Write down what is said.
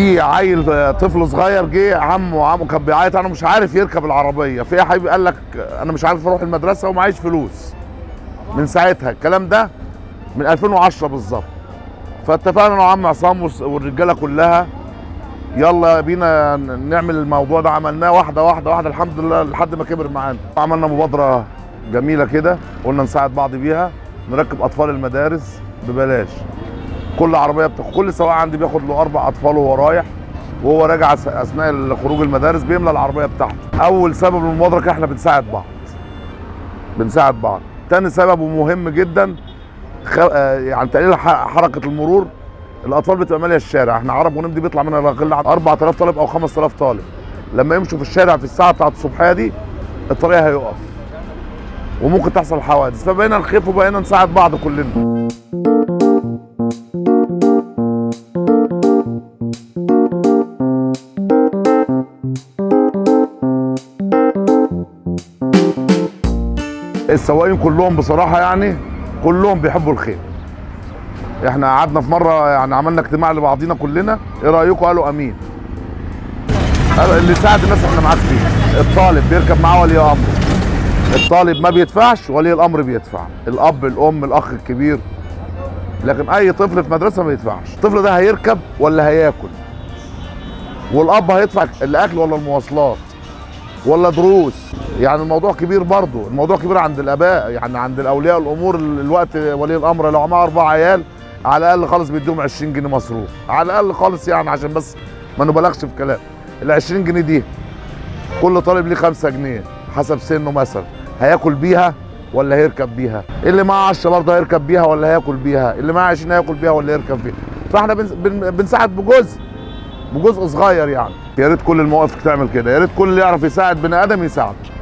في عيل طفل صغير جه عمه عمه كان بيعيط انا مش عارف يركب العربيه في يا حبيبي قال لك انا مش عارف اروح المدرسه ومعيش فلوس من ساعتها الكلام ده من 2010 بالظبط فاتفقنا انا وعم عصام والس- والرجاله كلها يلا بينا ن- نعمل الموضوع ده عملناه واحده واحده واحده الحمد لله لحد ما كبر معانا عملنا مبادره جميله كده قلنا نساعد بعض بيها نركب اطفال المدارس ببلاش كل عربيه بتاخد كل سواق عندي بياخد له اربع اطفال وهو رايح وهو راجع أس- اثناء خروج المدارس بيملى العربيه بتاعته اول سبب المبادره كده احنا بنساعد بعض بنساعد بعض تاني سبب ومهم جدا خ... آه، يعني تقليل ح- حركه المرور الاطفال بتبقى ماليه الشارع احنا عرب ونمدي بيطلع منها لا يقل عن 4000 طالب او 5000 طالب لما يمشوا في الشارع في الساعه بتاعت الصبحيه دي الطريق هيقف وممكن تحصل حوادث فبقينا نخف وبقينا نساعد بعض كلنا السواقين كلهم بصراحه يعني كلهم بيحبوا الخير احنا قعدنا في مره يعني عملنا اجتماع لبعضينا كلنا ايه رايكم قالوا امين قالوا اللي يساعد الناس احنا معاك فيه الطالب بيركب معاه ولي امره الطالب ما بيدفعش ولي الامر بيدفع الاب الام الاخ الكبير لكن اي طفل في مدرسه ما يدفعش الطفل ده هيركب ولا هياكل والاب هيدفع الاكل ولا المواصلات ولا دروس يعني الموضوع كبير برضه الموضوع كبير عند الاباء يعني عند الاولياء الامور ال- الوقت ولي الامر لو معاه اربع عيال على الاقل خالص بيديهم 20 جنيه مصروف على الاقل خالص يعني عشان بس ما نبالغش في كلام ال 20 جنيه دي كل طالب ليه 5 جنيه حسب سنه مثلا هياكل بيها ولا هيركب بيها اللي معاه 10 برضه هيركب بيها ولا هياكل بيها اللي معاه 20 هياكل بيها ولا يركب بيها فاحنا بنس- بن- بنساعد بجزء بجزء صغير يعني يا ريت كل المواقف تعمل كده يا ريت كل اللي يعرف يساعد بني ادم يساعد